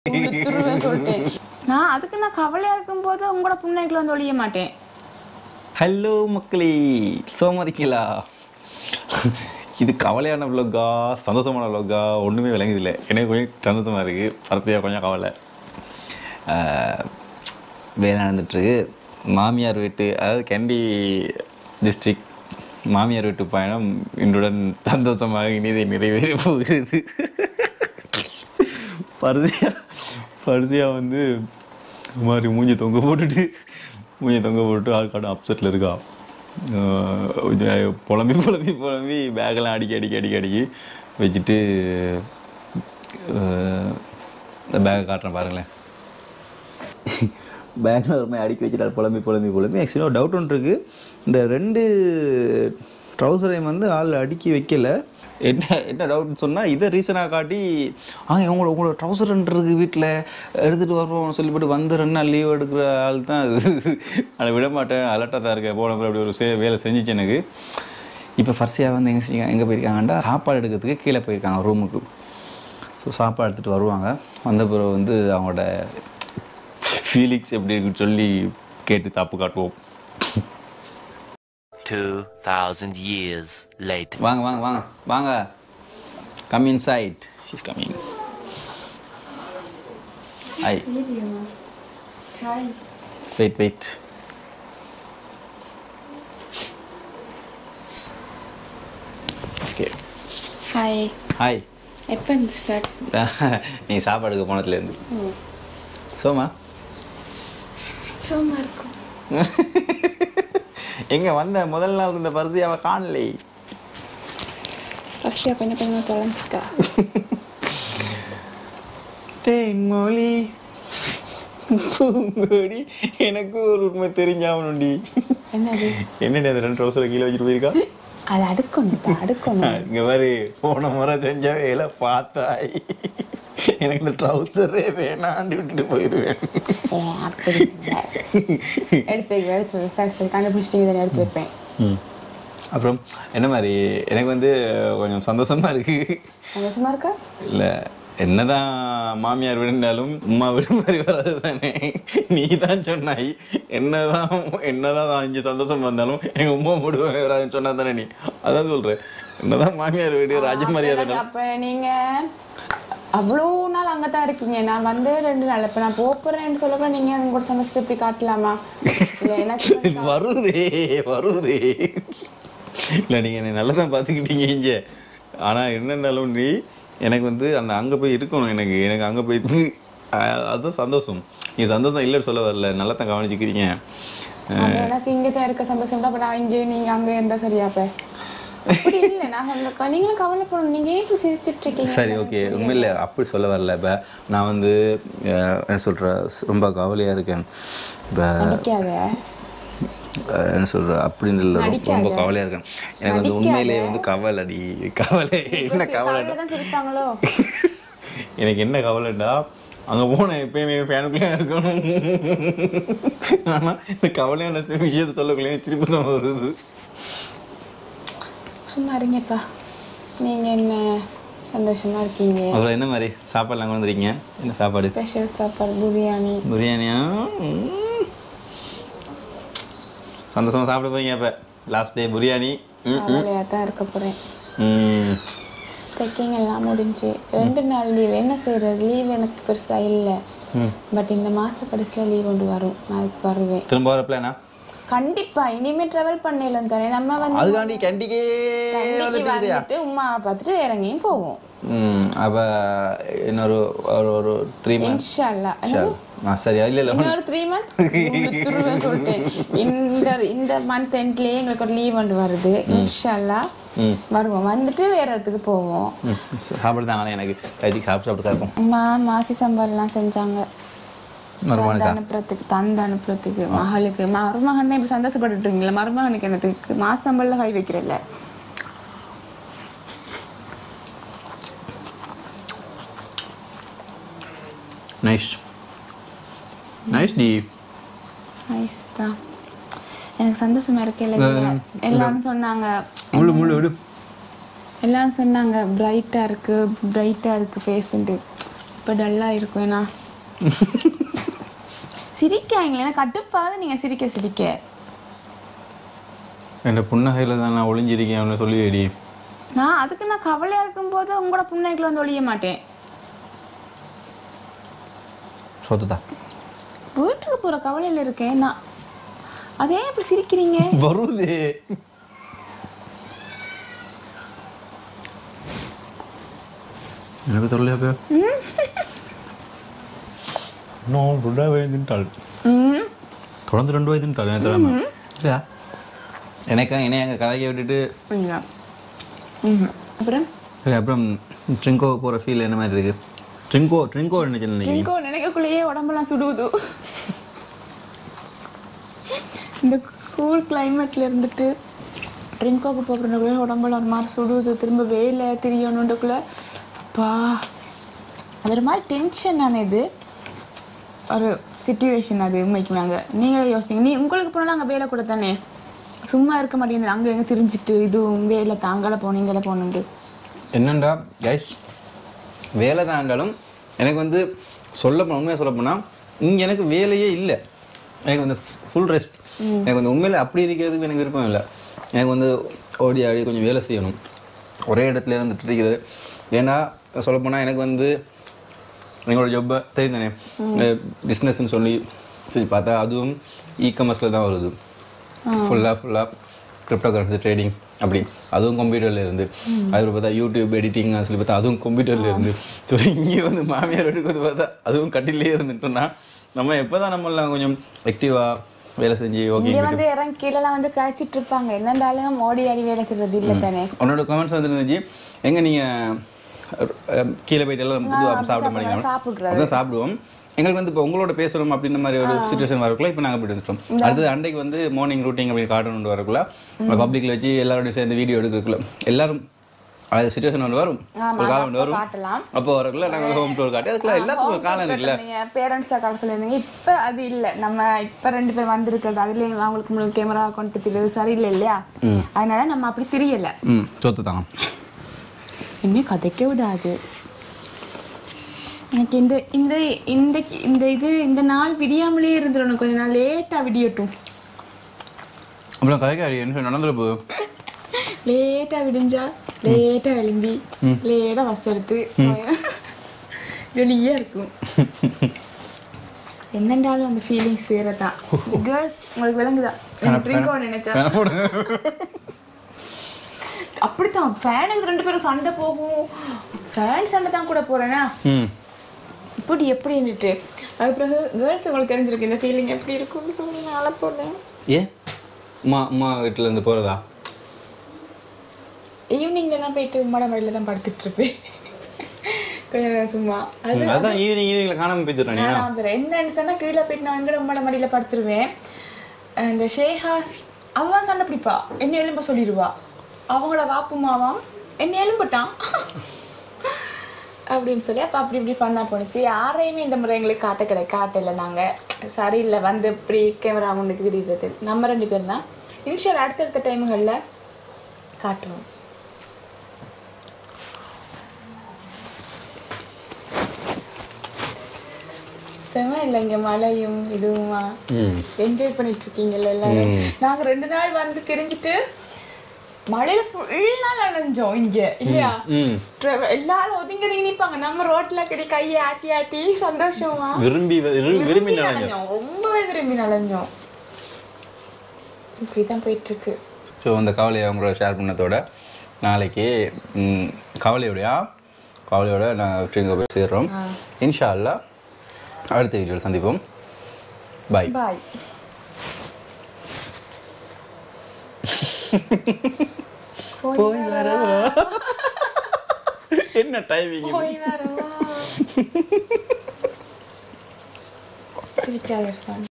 உளுத்துருவேன் சொல்லிட்டேன் நான் அதுக்கு நான் கவலையா இருக்கும் போது உங்களோட புண்ணைக்குள்ள வந்து ஒழிய மாட்டேன் ஹலோ மக்களே சோமா இருக்கீங்களா இது கவலையான விலோகா சந்தோஷமான விலோகா ஒன்றுமே விளங்குதில்லை எனக்கு கொஞ்சம் சந்தோஷமாக இருக்குது பரத்தையாக கொஞ்சம் கவலை ஆஹ், வேலை நடந்துட்டுருக்கு மாமியார் வீட்டு அதாவது கேண்டி டிஸ்ட்ரிக்ட் மாமியார் வீட்டு பயணம் இன்றுடன் சந்தோஷமாக இனிதை நிறைவேறி போகிறது பரிசியா பரிசியா வந்து இந்த மாதிரி மூஞ்சி தொங்க போட்டுட்டு மூஞ்சி தொங்க போட்டு ஆள்காட்டும் அப்செட்டில் இருக்கா ஆஹ் கொஞ்சம் புலம்பி புலம்பி புலம்பி பேக்கெல்லாம் அடிக்கி அடிக்கி அடிக்கி அடிக்கி வச்சுட்டு ஆஹ் இந்த பேக்கை காட்டுறேன் பாருங்களேன் பேக்கில் ஒரு மாதிரி அடுக்கி வச்சுட்டார் புலம்பி புலம்பி புலம்பி ஆக்சுவலாக ஒரு டவுட் ஒன்று இருக்குது இந்த ரெண்டு ட்ரௌசரையும் வந்து ஆள் அடுக்கி வைக்கல என்ன என்ன டவுட்னு சொன்னால் இதை ரீசனாக காட்டி ஆ உங்களோட உங்களோட ட்ரௌசர் இருக்குது வீட்டில் எடுத்துகிட்டு வருவோம்னு சொல்லிவிட்டு வந்து ரெண்டு நாள் லீவ் எடுக்கிற ஆள் தான் அது அதை விட மாட்டேன் அலர்ட்டாக தான் இருக்கேன் போன அப்படி ஒரு சே வேலை செஞ்சிச்சு எனக்கு இப்போ ஃபர்ஸ்டியாக வந்து எங்கே செஞ்சாங்க எங்கே போயிருக்காங்கண்டா சாப்பாடு எடுக்கிறதுக்கு கீழே போயிருக்காங்க ரூமுக்கு ஸோ சாப்பாடு எடுத்துகிட்டு வருவாங்க வந்த பிறகு வந்து அவங்களோட ஃபீலிங்ஸ் எப்படி இருக்குன்னு சொல்லி கேட்டு தப்பு காட்டுவோம் 2,000 years later. வாங்க வாங்க வாங்க வாங்க come inside she's coming I wait wait okay hi hi எப்போ ஸ்டார்ட் நீ சாப்பாடுக்கு போனதுலேருந்து சோமா சும்மா இருக்கும் எங்க வந்த முதல் நாள் இந்த பரிசையாவை காணலை ஃபர்ஸ்டியாக கொஞ்சம் கொஞ்சமாக தொலைஞ்சிட்டா தேன்மொழி பூங்கொடி எனக்கு ஒரு உண்மை தெரிஞ்சாவணுண்டி என்னது என்னடி அந்த ரெண்டு ட்ரௌசரை கீழே வச்சுட்டு போயிருக்கா அது அடுக்கணும் அடுக்கணும் இங்க மாதிரி போன முறை செஞ்ச வேலை பார்த்தாய் எனக்கு இந்த ட்ரௌசரே வேணாண்டி விட்டுட்டு போயிடுவேன் ஏ அப்படி இல்லை. எடுத்து வைக்க எடுத்து வைக்க சரி சரி கண்டுபிடிச்சிட்டு இதை எடுத்து வைப்பேன் ம். அப்புறம் என்ன மாதிரி எனக்கு வந்து கொஞ்சம் சந்தோஷமா இருக்கு சந்தோஷமா இருக்கா இல்லை என்னதான் மாமியார் விழுந்தாலும் உமா விடு மாதிரி வராது தானே நீ தான் சொன்னாய் என்னதான் என்னதான் நான் இங்கே சந்தோஷம் வந்தாலும் எங்கள் உமா விடு வராதுன்னு சொன்னா தானே நீ அதான் சொல்கிறேன் என்னதான் மாமியார் வீடு ராஜ மரியாதை அப்ப நீங்க அவ்வளோ நாள் அங்கே தான் இருக்கீங்க நான் வந்து ரெண்டு நாள் இப்போ நான் போறேன்னு சொல்லப்ப நீங்க உங்களோட சந்தோஷத்தை இப்படி காட்டலாமா இல்லை எனக்கு வந்து வருதே வருதே இல்லை நீங்கள் என்னை நல்லா தான் பார்த்துக்கிட்டீங்க இங்கே ஆனால் என்னன்னாலும் நீ எனக்கு வந்து அந்த அங்கே போய் இருக்கணும் எனக்கு எனக்கு அங்கே போய் அஹ் அதுதான் சந்தோஷம் நீ சந்தோஷம் இல்லைன்னு சொல்ல வரல நல்லா தான் கவனிச்சுக்கிறீங்க அப்ப எனக்கு இங்கே தான் இருக்க சந்தோஷம் அப்ப நான் இங்கே நீங்க அங்கே இருந்தா சரியா அப்ப அப்படி இல்லை நான் சொல்ல நீங்களும் கவலைப்படணும் நீங்க ஏன் இப்படி சிரிச்சிட்டு இருக்கீங்க சரி ஓகே உண்மையில் அப்படி சொல்ல வரல இப்போ நான் வந்து அஹ், என்ன சொல்கிற ரொம்ப கவலையாக இருக்கேன் இப்போ நடிக்காத என்ன சொல்கிற அப்படின்னு இல்லை ரொம்ப நடிக்காத. கவலையாக இருக்கேன் எனக்கு வந்து உண்மையிலேயே வந்து கவலைடி கவலை என்ன கவலை கவலை தான் சிரிப்பாங்களோ எனக்கு என்ன கவலைண்டா அங்கே போனேன் எப்பயுமே ஃபேனுக்குள்ளே இருக்கணும் ஆனால் இந்த கவலையான விஷயத்தை சொல்லக்குள்ளே திருப்பி தான் வருது சும்மா இருங்கப்பா நீங்க என்ன சந்தோஷமா இருக்கீங்க அப்புறம் என்ன மாதிரி சாப்பாடுலாம் கொண்டு வந்துருக்கீங்க என்ன சாப்பாடு ஸ்பெஷல் சாப்பாடு பிரியாணி பிரியாணியா ம். சந்தோஷமா சாப்பிட போறீங்க அப்போ லாஸ்ட் டே பிரியாணி ம் கவலையாக தான் இருக்க போறேன் ம் பேக்கிங் எல்லாம் முடிஞ்சு ரெண்டு நாள் லீவ் என்ன செய்யறது லீவ் எனக்கு பெருசா இல்லை பட் இந்த மாச கடைசியில் லீவ் கொண்டு வரும் நான் அதுக்கு வருவேன் திரும்ப வர பிளானா கண்டிப்பா இனிமே ட்ராவல் பண்ணலாம் தானே நம்ம வந்து அதுக்காண்டி கண்டிக்கே கண்டிக்கு வந்துட்டு உமாவை பார்த்துட்டு வேற எங்கேயும் போவோம் ம் அப்போ இன்னொரு ஒரு ஒரு த்ரீ மந்த்ஸ் இன்ஷா அல்லா என்னது? ஆ சரி இல்லை இல்லை இன்னொரு த்ரீ மந்த் துருவேன் சொல்லிட்டேன் இந்த இந்த மந்த் எண்ட்லயே எங்களுக்கு ஒரு லீவ் வந்து வருது இன்ஷா அல்லா ம் வருவோம் வந்துட்டு வேற இடத்துக்கு போவோம் ம் சாப்பிட தாங்களே எனக்கு கைதிக்கு சாப்பிட்டு சாப்பிட்டு தான் இருக்கும் அம்மா மாசி சம்பல்லாம் செஞ்சாங்க தந்து மருமகனுக்கா அனுப்புறதுக்கு தந்து அனுப்புறதுக்கு மகளுக்கு மருமகனே இப்ப சந்தோஷப்பட்டுட்டு இருக்கீங்களா மருமகனுக்கு என்னத்துக்கு மாசம்பல்ல கை வைக்கிறல்ல நைஸ் நைஸ் டி நைஸ் தான் எனக்கு சந்தோஷமா இருக்கு எல்லாரும் சொன்னாங்க முழு முழு விடு எல்லாரும் சொன்னாங்க பிரைட்டா இருக்கு பிரைட்டா இருக்கு ஃபேஸ்ன்ட்டு இப்போ இப்போ டல்லாக இருக்கும் ஏன்னா சிரிக்காங்களே ஏன்னா கட்டுப்பாது நீங்கள் சிரிக்க சிரிக்க என் புன்னகையில் தான் நான் ஒளிஞ்சிருக்கேன் அவனை சொல்லியடி நான் அதுக்கு நான் கவலையாக இருக்கும்போது உங்களோட புண்ணைக்குள்ள வந்து ஒழிய மாட்டேன் சொத்துதா வீட்டுக்கு போகிற கவலையில் இருக்கேன் நான் அதே இப்படி சிரிக்கிறீங்க வருது எனக்கு தொல்லையா பேர் இன்னும் ரெண்டா வயதுன்ட்டாள் ம் தொடர்ந்து ரெண்டு வயதுன்ட்டாள் எனக்கு தெரியாம இல்லையா எனக்கு என்னை எங்கள் கதையை விட்டுட்டு இல்ல. ம் அப்புறம் சரி அப்புறம் ட்ரிங்கோ போகிற ஃபீல் என்ன மாதிரி இருக்கு ட்ரிங்கோ ட்ரிங்கோ என்ன நினைக்கிறீங்க ட்ரிங்கோ நினைக்கக்குள்ளேயே உடம்பெல்லாம் சுடுகுது இந்த கூல் கிளைமேட்ல இருந்துட்டு ட்ரிங்கோக்கு போகிறதுக்குள்ளே உடம்பெல்லாம் ஒரு மாதிரி சுடுது திரும்ப வேலை திரியணுன்றக்குள்ள பா அது ஒரு மாதிரி டென்ஷன் இது ஒரு சுச்சுவேஷன் அது உண்மைக்கு நாங்கள் நீங்களே யோசிங்க நீ உங்களுக்கு போனாலும் அங்கே வேலை கூட தானே சும்மா இருக்க மாட்டேங்குது அங்கே எங்கே திரிஞ்சிட்டு இதுவும் வேலை தாங்கலை போகணும் இங்கே போகணுன்ட்டு என்னண்டா கைஸ் வேலை தாண்டாலும் எனக்கு வந்து சொல்ல போனால் உண்மையாக சொல்ல போனால் இங்கே எனக்கு வேலையே இல்லை எனக்கு வந்து ஃபுல் ரெஸ்ட் எனக்கு வந்து உண்மையில் அப்படி இருக்கிறதுக்கு எனக்கு விருப்பம் இல்லை எனக்கு வந்து ஓடி ஆடி கொஞ்சம் வேலை செய்யணும் ஒரே இடத்துல இருந்துட்டு இருக்கிறது ஏன்னா சொல்லப்போனால் எனக்கு வந்து எங்களோட ஜொப்பை தெரியும் தானே பிஸ்னஸ்ன்னு சொல்லி சரி பார்த்தா அதுவும் இ காமர்ஸில் தான் வருது ஃபுல்லாக ஃபுல்லாக கிரிப்டோ கரன்சி ட்ரேடிங் அப்படி அதுவும் கம்ப்யூட்டரில் இருந்து அதுக்கு பார்த்தா யூடியூப் எடிட்டிங் சொல்லி பார்த்தா அதுவும் கம்ப்யூட்டரில் இருந்து ஸோ இங்கே வந்து மாமியார் வீட்டுக்கு வந்து பார்த்தா அதுவும் கட்டிலே இருந்துட்டோம்னா நம்ம எப்போ தான் நம்மளாம் கொஞ்சம் ஆக்டிவாக வேலை செஞ்சு ஓகே இங்க வந்து இறங்கி கீழெல்லாம் வந்து காய்ச்சிட்டு இருப்பாங்க என்னண்டாலும் ஓடி ஆடி வேலை செய்யறது இல்ல தானே உன்னோட கமெண்ட்ஸ் வந்து இருந்துச்சு எங்கே நீங்கள் கீழே போயிட்டு எல்லாம் புது சாப்பிட மாட்டீங்க சாப்பிடுறது. அதான் சாப்பிடுவோம் எங்களுக்கு வந்து இப்போ உங்களோட பேசணும் அப்படின்ற மாதிரி ஒரு சுச்சுவேஷன் வரக்குள்ள இப்போ நாங்கள் போயிட்டு வந்துட்டோம் அடுத்தது அன்றைக்கு வந்து மார்னிங் ரூட்டிங் அப்படின்னு காட்டணும் வரக்குள்ள பப்ளிக்ல வச்சு எல்லாரோடையும் சேர்ந்து வீடியோ எடுக்கிறதுக்குள்ள எல்லாரும் அது சுச்சுவேஷன் ஒன்று வரும் ஒரு காலம் ஒன்று வரும் காட்டலாம் அப்போ வரக்குள்ள நாங்கள் ஹோம் டூர் காட்டி அதுக்குள்ள எல்லாத்துக்கும் ஒரு காலம் இருக்குல்ல நீங்க பேரண்ட்ஸ் காட்ட சொல்லியிருந்தீங்க இப்ப அது இல்ல நம்ம இப்ப ரெண்டு பேர் வந்திருக்கிறது அதுலயும் அவங்களுக்கு முழு கேமரா கொண்டு திரிறது சரியில்லை இல்லையா அதனால நம்ம அப்படி தெரியல ம் சொத்து தான் இனிமே கதைக்க விடாது எனக்கு இந்த இந்த இந்த இந்த இது இந்த நாள் விடியாமலே இருந்துடணும் கொஞ்ச நாள் லேட்டா விடியட்டும் அப்புறம் கதைக்காடி என்ன நடந்துட போகுது லேட்டா விடிஞ்சா லேட்டா எழும்பி லேட்டா பஸ் எடுத்து ஜொலியா இருக்கும் என்னண்டாலும் அந்த ஃபீலிங்ஸ் வேற தான் கேர்ள்ஸ் உங்களுக்கு விளங்குதா எனக்கு ட்ரிங்க் நினைச்சா அப்படித்தான் ஃபேனுக்கு ரெண்டு பேரும் சண்டை போகும் ஃபேன் சண்டை தான் கூட போறேனா ம் இப்படி எப்படின்னுட்டு அது பிறகு கேர்ள்ஸ் உங்களுக்கு தெரிஞ்சிருக்கு இந்த ஃபீலிங் எப்படி இருக்கும்னு சொல்லி நான் அழ போனேன் ஏன் அம்மா அம்மா வீட்டுல இருந்து போகிறதா ஈவினிங்லலாம் போயிட்டு உம்மட மடியில் தான் படுத்துட்டு இருப்பேன் கொஞ்ச நேரம் சும்மா அது அதான் ஈவினிங் ஈவினிங்ல காணாம போய்த்துறானே நான் அப்புறம் என்னன்னு சொன்னா கீழே போயிட்டு நான் எங்கட உம்மட மடியில படுத்துருவேன் இந்த ஷேஹா அவன் சண்டை பிடிப்பா என்ன எலும்ப சொல்லிடுவா அவங்களோட வாப்புமாவாம் என்ன எலும்பட்டான் அப்படின்னு சொல்லி அப்போ அப்படி இப்படி பண்ணா போணுச்சு யாரையுமே இந்த முறை எங்களுக்கு காட்ட கிடையாது காட்டல நாங்க சரியில்லை வந்து இப்படி கேமரா முன்னுக்கு திடீர்றது நம்ம ரெண்டு பேர் தான் இனிஷியல் அடுத்தடுத்த டைம்களில் காட்டுவோம் செம இல்லை இங்க மழையும் இதுவுமா ம் என்ஜாய் பண்ணிட்டு இருக்கீங்கல்ல எல்லாரும் நாங்க ரெண்டு நாள் வந்து தெரிஞ்சுட்டு மழையில ஃபுல் நாள் அலைஞ்சோம் இங்க இல்லையா ம் Tra- எல்லாரும் ஒதுங்கி ஒதுங்கி நிப்பாங்க நம்ம ரோட்ல கடி கையை ஆட்டி ஆட்டி சந்தோஷமா விரும்பி விரும்பி விரும்பி நடந்தோம் நனைஞ்சோம் ரொம்பவே விரும்பி நனைஞ்சோம் இப்படிதான் போயிட்டு இருக்கு ஸோ அந்த கவலையை அவங்களோட ஷேர் பண்ணதோட நாளைக்கு ம், கவலையோடயா கவலையோட நான் ட்ரிங்க போய் சேர்றோம் இன்ஷா அல்லாஹ் அடுத்த வீடியோவில் சந்திப்போம் பாய் பாய் போய் வரவா என்ன டைமிங் போய் வரவா சிரிக்காத இருப்பான்